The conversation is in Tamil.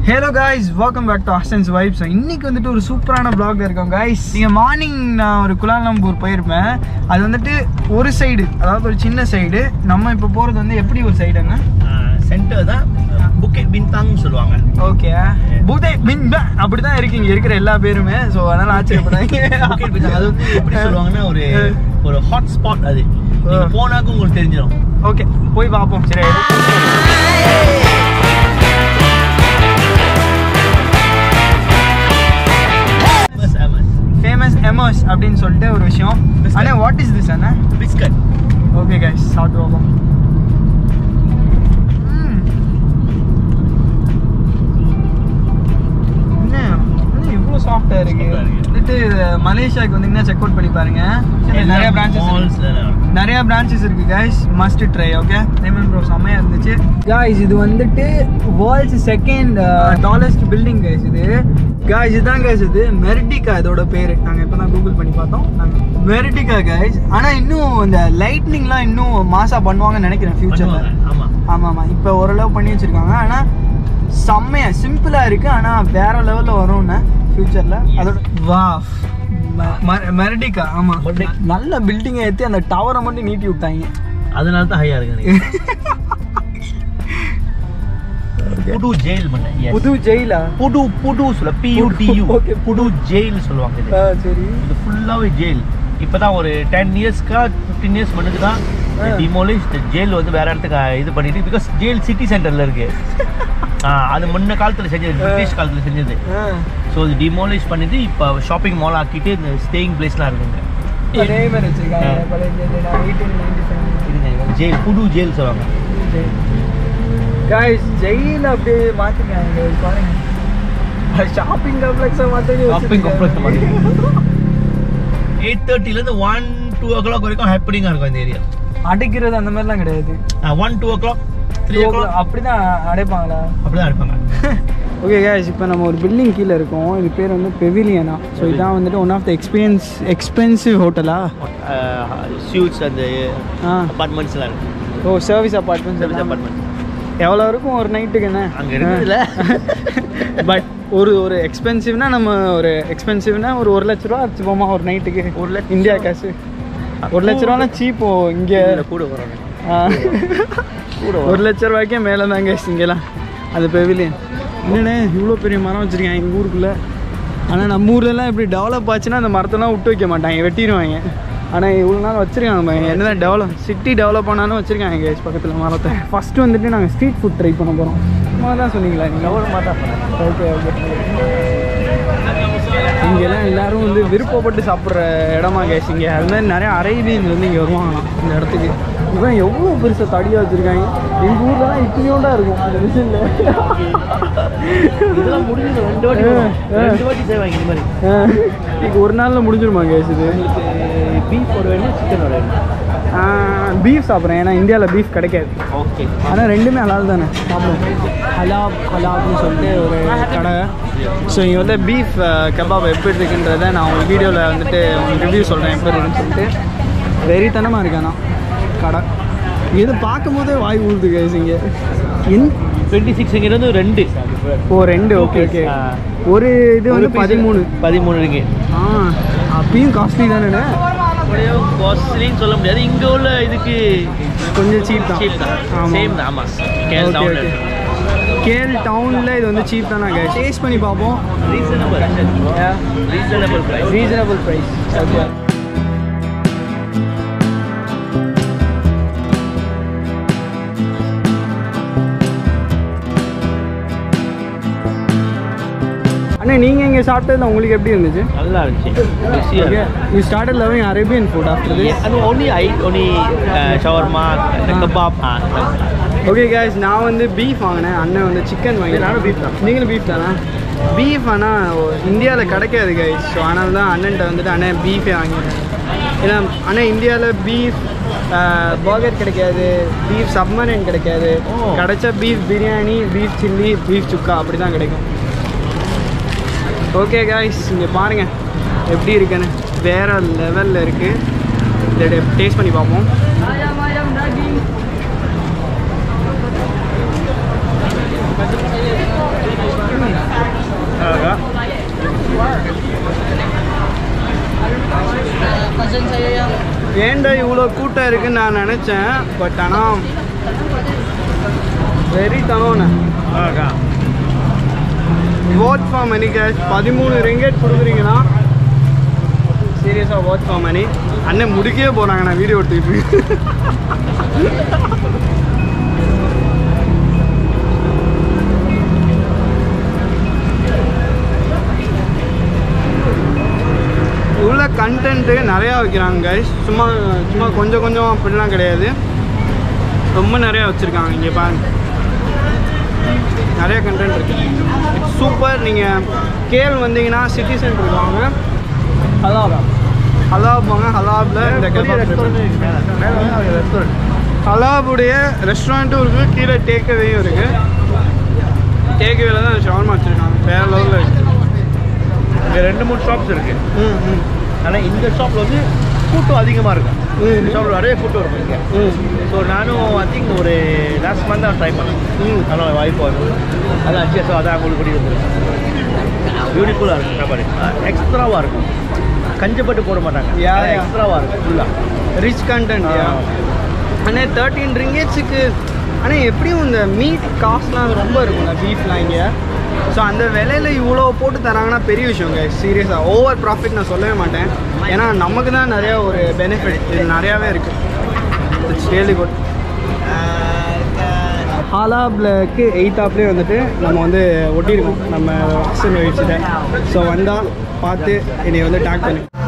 Hello guys welcome back to Hasan's vibes இன்னைக்கு வந்துட்டு ஒரு சூப்பரான vlogல இருக்கோம் காய்ஸ் நீங்கள் மார்னிங் நான் ஒரு குலாலம்பூர் போயிருப்பேன் அது வந்துட்டு ஒரு சைடு அதாவது ஒரு சின்ன சைடு நம்ம இப்போ போகிறது வந்து எப்படி ஒரு சைடுங்க சென்டர் தான் புக்கெட் பின்தாங் சொல்லுவாங்க ஓகே பூதே மின் அப்படி தான் இருக்கு இங்கே இருக்கிற எல்லா பேருமே ஸோ அதனால ஆச்சரியப்படாதீங்க புக்கெட் பின்தாங் அது வந்து எப்படி சொல்லுவாங்கன்னா ஒரு ஒரு ஹாட் ஸ்பாட் அது நீங்க போனாக்க உங்களுக்கு தெரிஞ்சிடும் ஓகே போய் பார்ப்போம் சரி ஃபேமஸ் ஃபேமஸ் ஃபேமஸ் எமோஸ் அப்படின்னு சொல்லிட்டு ஒரு விஷயம் அண்ணா வாட் இஸ் திஸ் அண்ணா பிஸ்கட் ஓகே கைஸ் சாப்பிட்டு பார்ப்போம் ம். என்ன என்ன இவ்வளோ சாஃப்டாக இருக்கு Soft ஆ இருக்கு. வந்துட்டு மலேசியாவுக்கு வந்தீங்கன்னா செக் அவுட் பண்ணி பாருங்க நிறைய பிரான்ச்சஸ் மால்ஸ் நிறைய பிரான்ச்சஸ் இருக்கு கைஸ் மஸ்ட் ட்ரை ஓகே நேமன் ப்ரோ செம்மையா இருந்துச்சு கைஸ் இது வந்துட்டு world's second tallest building guys இது கைஸ் இதுதான் கைஸ் இது மெரிட்டிகா இதோட பேர் நாங்க இப்போ தான் கூகுள் பண்ணி பார்த்தோம் மெரிட்டிகா கைஸ் ஆனா இன்னும் இந்த லைட்னிங்லாம் இன்னும் மாசா பண்ணுவாங்கன்னு நினைக்கிறேன் ஃபியூச்சர்ல ஆமா ஆமா ஆமா இப்போ ஓரளவு பண்ணி வச்சிருக்காங்க ஆனா செம்மையா சிம்பிளா இருக்கு ஆனா வேற லெவல்ல வரும்னு ஃபியூச்சர்ல அதோட வா மெரடிக்கா ஆமா But like- நல்ல பில்டிங்கை ஏற்றி அந்த டவரை மட்டும் நீட்டி விட்டாங்க அதனால தான் ஹையா இருக்கு எனக்கு புது ஜெயில் பண்ண yes. புது ஜெயிலா புது புது சொல்ல பியூடியூ Okay, புது ஜெயில் சொல்லுவாங்க இது சரி இது ஃபுல்லாவே ஜெயில் இப்பதான் ஒரு டென் இயர்ஸ்க்கா ஃபிஃப்டீன் இயர்ஸ் முன்னுக்கு தான் ஆ. டிமோலிஷ் ஜெயில் வந்து வேற இடத்துக்கு இது பண்ணிட்டு பிகாஸ் ஜெயில் சிட்டி சென்டர்ல இருக்கு ஆ, அது முன்ன காலத்துல செஞ்சது பிரிட்டிஷ் காலத்துல செஞ்சது ஸோ இது டிமோலிஷ் பண்ணிட்டு இப்போ ஷாப்பிங் மால் ஆக்கிட்டு இந்த ஸ்டேயிங் பிளேஸ்லாம் இருக்குங்க அதே மாதிரி வச்சிருக்காங்க ஆ. பழைய ஜெயில் எயிட்டீன் நைன்டி இதுங்க ஜெயில் புது ஜெயில் சொல்லுவாங்க காய்ஸ் ஜெயில் அப்படியே மாற்றிருக்காங்க பாருங்க ஷாப்பிங் காம்ப்ளெக்ஸாக மாற்றி ஷாப்பிங் காம்ப்ளெக்ஸ் மாதிரி எயிட் தேர்ட்டிலேருந்து ஒன் டூ ஓ கிளாக் வரைக்கும் ஹாப்பினிங்காக இருக்கும் இந்த ஏரியா அடைக்கிறது அந்த மாதிரிலாம் கிடையாது one two o'clock three o'clock அப்படிதான் அடைப்பாங்களா அப்படிதான் இருப்பாங்க ஓகே கேஸ் இப்போ நம்ம ஒரு பில்டிங் கீழே இருக்கோம் இது பேர் வந்து பெவிலியனா ஸோ இதான் வந்துட்டு one of the experience expensive ஹோட்டலா ஷூட்ஸ் அந்த ஆ அப்பார்ட்மெண்ட்ஸ்லாம் இருக்கு ஓ சர்வீஸ் அப்பார்ட்மெண்ட் சர்வீஸ் அப்பார்ட்மெண்ட் எவ்வளோ இருக்கும் ஒரு நைட்டுக்கு என்ன அங்க இருக்குதுல்ல. பட் ஒரு ஒரு எக்ஸ்பென்சிவ்னா நம்ம ஒரு எக்ஸ்பென்சிவ்னா ஒரு ஒரு லட்ச ரூபா வச்சுப்போமா ஒரு நைட்டுக்கு ஒரு லட்சம் இந்தியா காசு ஒரு லட்ச ரூபானா சீப்போ இங்கே கூட வராங்க கூட ஒரு லட்ச ரூபாய்க்கே மேலே தாங்க இங்கெல்லாம் அது பெவிலியன் என்னண்ணே இவ்வளோ பெரிய மரம் வச்சுருக்காங்க எங்கள் ஊருக்குள்ளே ஆனால் நம்ம ஊர்லலாம் இப்படி டெவலப் ஆச்சுன்னா அந்த மரத்தெல்லாம் விட்டு வைக்க மாட்டாங்க வெட்டிடுவாங்க ஆனால் இவ்வளோ நாள் வச்சுருக்காங்க பாருங்க என்னதான் டெவலப் சிட்டி டெவலப் ஆனாலும் வச்சுருக்காங்க guys பக்கத்தில் மரத்தை ஃபஸ்ட்டு வந்துட்டு நாங்கள் ஸ்ட்ரீட் ஃபுட் ட்ரை பண்ண போகிறோம் சும்மா தான் சொன்னீங்களா நீங்கள் ஒரு மாதம் ஓகே ஓகே இங்கெல்லாம் எல்லாரும் வந்து விருப்பப்பட்டு சாப்பிட்ற இடமா கேஸ் இங்கே அது மாதிரி நிறைய அரேபியன்ஸ் வந்து இங்கே வருவாங்களாம் இந்த இடத்துக்கு இவன் எவ்வளோ பெருசாக தடியாக வச்சுருக்காங்க எங்கள் ஊர்லலாம் இப்படியோண்டா இருக்கும் அந்த மிஷினில் இதெல்லாம் முடிஞ்சது ரெண்டு வாட்டி வரும். ரெண்டு வாட்டி செய்வாங்க இந்த மாதிரி இன்னைக்கு ஒரு நாளில் முடிஞ்சிருமா கேஸ் இது பீஃப் ஒரு வேணும் சிக்கன் ஒரு வேணும் பீஃப் சாப்பிட்றேன் ஏன்னா இந்தியாவில் பீஃப் கிடைக்காது ஓகே ஆனால் ரெண்டுமே ஹலால் தானே சாப்பிடுவோம் ஹலாப் ஹலாப்னு சொல்லிட்டு ஒரு கடை ஸோ இங்கே வந்து பீஃப் கபாப் எப்படி இருக்குன்றதை நான் உங்கள் வீடியோவில் வந்துட்டு உங்களுக்கு ரிவ்யூ சொல்கிறேன் எப்படி இருக்குன்னு சொல்லிட்டு வெறித்தனமாக இருக்கானா கடை இது பார்க்கும்போதே வாய் ஊழுது கைஸ் இங்கே என் டுவெண்ட்டி சிக்ஸ்ங்கிறது ரெண்டு ஓ ரெண்டு ஓகே ஓகே ஆ. ஒரு இது வந்து பதிமூணு பதிமூணு இருக்கு ஆ அப்பயும் காஸ்ட்லி தானே காஸ்ட்லின்னு சொல்ல முடியாது இங்க உள்ள இதுக்கு கொஞ்சம் சீப் தான் சீப் தான் ஆமா. சேம் தான் ஆமா கேல் ஓகே டவுன்ல ஓகே கேஎல் டவுனில் இது வந்து சீப் தானே கைஸ் டேஸ்ட் பண்ணி பார்ப்போம் reasonable reasonable price reasonable price okay அண்ணா நீங்கள் இங்கே சாப்பிட்டதுல உங்களுக்கு எப்படி இருந்துச்சு நல்லா இருந்துச்சு ருசியா you started loving Arabian food after this அது only I only shawarma kebab okay guys நான் வந்து பீஃப் வாங்கினேன் அண்ணன் வந்து சிக்கன் வாங்கி நானும் beef தான். நீங்களும் பீஃப் தானே பீஃப் ஆனால் இந்தியாவில் கிடைக்காது கைஸ் ஸோ அதனால தான் அண்ணன்ட்ட வந்துட்டு அண்ணன் பீஃபே வாங்கினேன் ஏன்னா அண்ணன் இந்தியாவில் பீஃப் பர்கர் கிடைக்காது பீஃப் சப்மரன் கிடைக்காது ஓ. கிடைச்சா beef biryani beef chilli beef சுக்கா அப்படி தான் கிடைக்கும் ஓகே காய்ஸ் இங்கே பாருங்கள் எப்படி இருக்குன்னு வேற லெவலில் இருக்குது இதை டேஸ்ட் பண்ணி பார்ப்போம் ரிங்கிட்டில் இவ்வளோ கூட்டம் இருக்குன்னு நான் நினச்சேன் பட் ஆனால் வெரி தனோண்ணே வாட்ச் ஃபார் மணி கேஷ் பதிமூணு ரிங்கெட் கொடுக்குறீங்கன்னா சீரியஸாக வாட்ச் ஃபார் மணி அண்ணன் முடிக்கவே போகிறாங்க நான் வீடியோ எடுத்துக்கிட்டு இருக்கேன். உள்ள கண்டென்ட்டு நிறையா வைக்கிறாங்க கைஸ் சும்மா சும்மா கொஞ்சம் கொஞ்சம் அப்படிலாம் கிடையாது ரொம்ப நிறையா வச்சுருக்காங்க இங்கே பாருங்க நிறைய கண்டென்ட் இருக்கு இட்ஸ் சூப்பர் நீங்கள் கேள் வந்தீங்கன்னா சிட்டி சென்டருக்கு வாங்க ஹலாப் ஹலாப் வாங்க ஹலாபில் இந்த கெபாப் ஹலாபுடைய ரெஸ்டாரண்ட்டும் இருக்குது கீழே டேக்அவேயும் இருக்குது டேக்அவேல தான் ஷவர்மா வச்சுருக்காங்க வேறு லெவலில் இருக்குது இங்கே ரெண்டு மூணு ஷாப்ஸ் இருக்கு ம் ம் ஆனால் இந்த ஷாப்பில் வந்து கூட்டம் அதிகமாக இருக்கும் ம். இந்த ஷாப்பில் நிறைய கூட்டம் இருக்கும் இங்கே ம் ஸோ நானும் ஐ திங்க் ஒரு லாஸ்ட் மந்த் தான் ட்ரை பண்ணேன் ம். நல்லா வாய்ப்பு வரும் அதான் அச்சு ஸோ அதான் உங்களுக்கு கூட்டிகிட்டு வந்துருக்கேன் பியூட்டிஃபுல்லாக இருக்கும் சாப்பாடு எக்ஸ்ட்ராவாக இருக்கும் கஞ்சப்பட்டு போட மாட்டாங்க Yeah, yeah. எக்ஸ்ட்ராவாக இருக்கும் ஃபுல்லாக ரிச் கண்டென்ட் ஆ. அண்ணே தேர்ட்டீன் ரிங்கேட்ஸுக்கு ஆனால் எப்படியும் இந்த மீட் காஸ்ட்லாம் ரொம்ப இருக்கும்ல பீஃப்லாம் இங்கே ஸோ அந்த விலையில இவ்வளோ போட்டு தராங்கன்னா பெரிய விஷயங்க சீரியஸாக ஓவர் ப்ராஃபிட் நான் சொல்லவே மாட்டேன் ஏன்னா நமக்கு தான் நிறைய ஒரு பெனிஃபிட் இது நிறையாவே இருக்குது இட்ஸ் ரியலி குட் ஹாலாப்லக்கு எயித்தாப்லேயே வந்துட்டு நம்ம வந்து ஒட்டியிருக்கோம் நம்ம ஹஸ்பண்ட் ஒய்ஃப்ஸிட்ட ஸோ வந்தால் பார்த்து என்னை வந்து டேக் பண்ணி